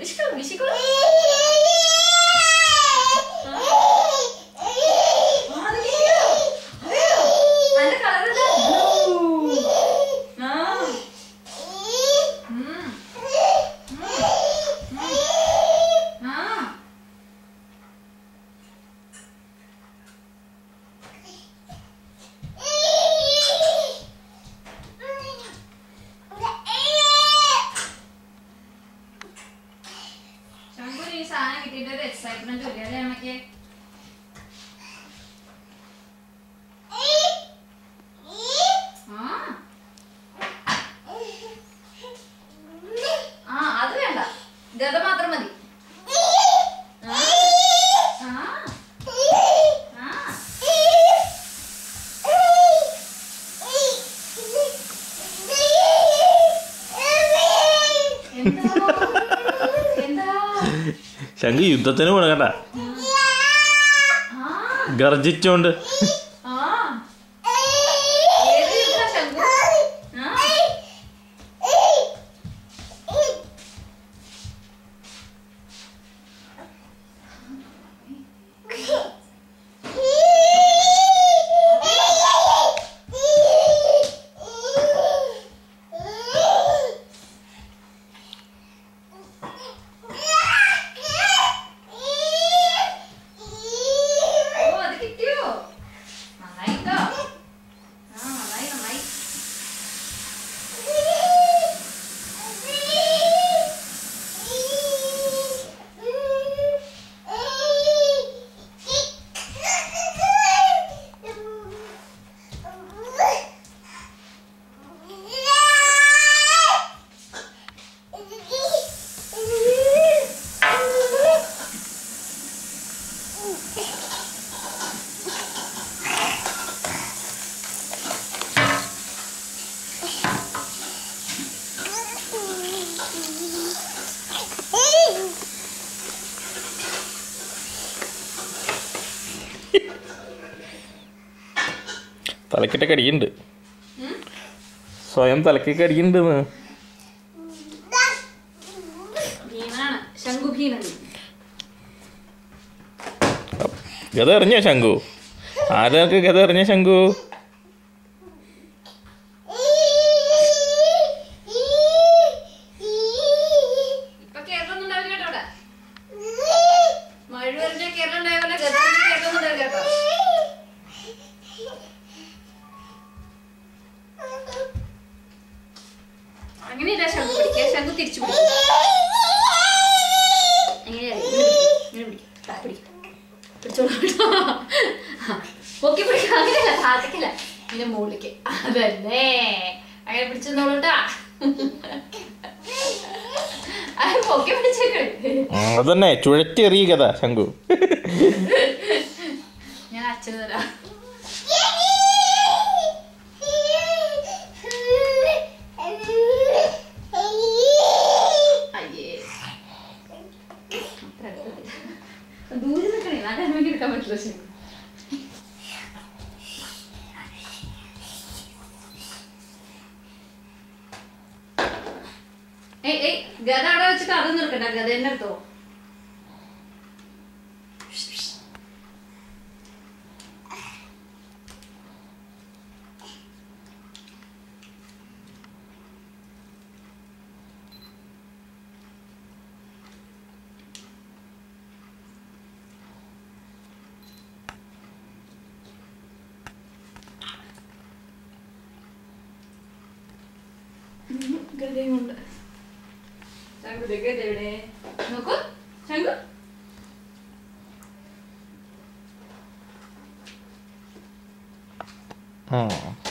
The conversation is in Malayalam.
വീശിക്കോ വീശിക്കോ അതിന്റെ കളർ ശങ്കുന് ഈ സാധനം കിട്ടിയിട്ട് ഒരു എക്സൈറ്റ്മെന്റ് ഇല്ല അല്ലേ അമ്മയ്ക്ക് ആ ആ അത് വേണ്ട ഗത മാത്രം മതി ആ. ആ. ആ. എന്താ എന്താ ശങ്കു യുദ്ധത്തിന് കൊടുക്കണ്ട ആ ഗർജിച്ചോണ്ട് ആ ഏത് യുദ്ധാ ശംഖു ആ ഓ അത് കിട്ടിയോ നന്നായി ട്ടോ ആ നന്നായി നന്നായി തലക്കിട്ടൊക്കെ അടിക്കുന്നുണ്ട് സ്വയം തലക്കൊക്കെ അടിക്കുന്നുണ്ട് ഭീമനാണ് ശംഖു ഭീമൻ ഗത എറിഞ്ഞോ ശങ്കു ആരൊക്കെ ഗത എറിഞ്ഞ ശങ്കു ഇപ്പൊ കേരളം ഉണ്ടാവില്ല കേട്ടോ അവിടെ മഴ വരുന്ന കേരളം ഉണ്ടായ പോലെ ഗത കേരളം ഉണ്ടാവില്ല കേട്ടോ അങ്ങനെയല്ല ശംഖു പിടിക്കുക ശംഖു തിരിച്ചു പിടിക്കും എങ്ങനെയാ ഇങ്ങനെ പിടിക്കും ദാ പിടിക്ക്. പിടിച്ചോളൂ കേട്ടോ. പൊക്കി പിടിക്കുക അങ്ങനെയല്ല താഴത്തേക്കല്ല ഇതിന്റെ മുകളിലേക്ക് അതന്നെ അങ്ങനെ പിടിച്ചോളൂട്ടാ അത് പൊക്കി പിടിച്ചേക്കേ ഉം, അതന്നെ ചുഴറ്റി എറിയ ഗത ശങ്കു ഞാൻ അച്ഛന് തരാം അയ്യേ അത്ര അടുത്തല്ല. ദൂരെ നിൽക്കണേ ഞാൻ വേണ്ടി എടുക്കാൻ പറ്റില്ല ശരി ഏയ് ഏയ് ഗത അവിടെ വെച്ചിട്ട് അത് നിൽക്കണ്ട ഗത എന്നെ എടുത്തോ ഗതയുമുണ്ട് ശങ്കു ദേ ഗത എവിടെ നോക്കൂ ശങ്കു ആ